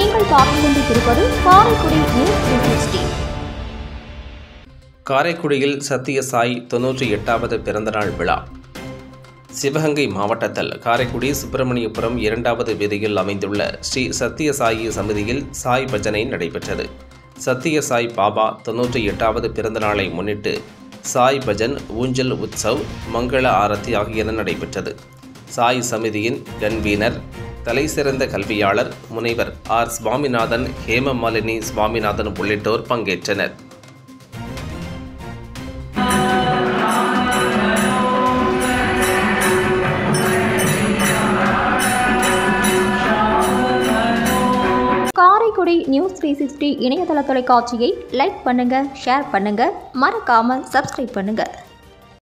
நீங்கள் பார்த்துக் கொண்டிருப்பது காரைக்குடி நியூஸ் த்ரீ சிக்ஸ்டி காரைக்குடியில் சத்திய சாய் தொன்னூற்றி எட்டாவது பிறந்தநாள் விழா சிவகங்கை மாவட்டத்தில் காரைக்குடி சுப்பிரமணியபுரம் இரண்டாவது வீதியில் அமைந்துள்ள ஸ்ரீ சத்திய சாயி சமிதியில் சாய் பஜனை நடைபெற்றது சத்திய சாய் பாபா தொன்னூற்றி எட்டாவது பிறந்தநாளை முன்னிட்டு சாய் பஜன் ஊஞ்சல் உற்சவ் மங்கள ஆரத்தி ஆகியன நடைபெற்றது சாய் சமிதியின் கன்வீனர் தலைசிறந்த கல்வியாளர் முனைவர் ஆர் சுவாமிநாதன் ஹேமமாலினி சுவாமிநாதன் உள்ளிட்டோர் பங்கேற்றனர் காரைக்குடி நியூஸ் த்ரீ சிக்ஸ்டி இணையதள தொலைக்காட்சியை லைக் பண்ணுங்க ஷேர் பண்ணுங்க மறக்காம சப்ஸ்கிரைப் பண்ணுங்க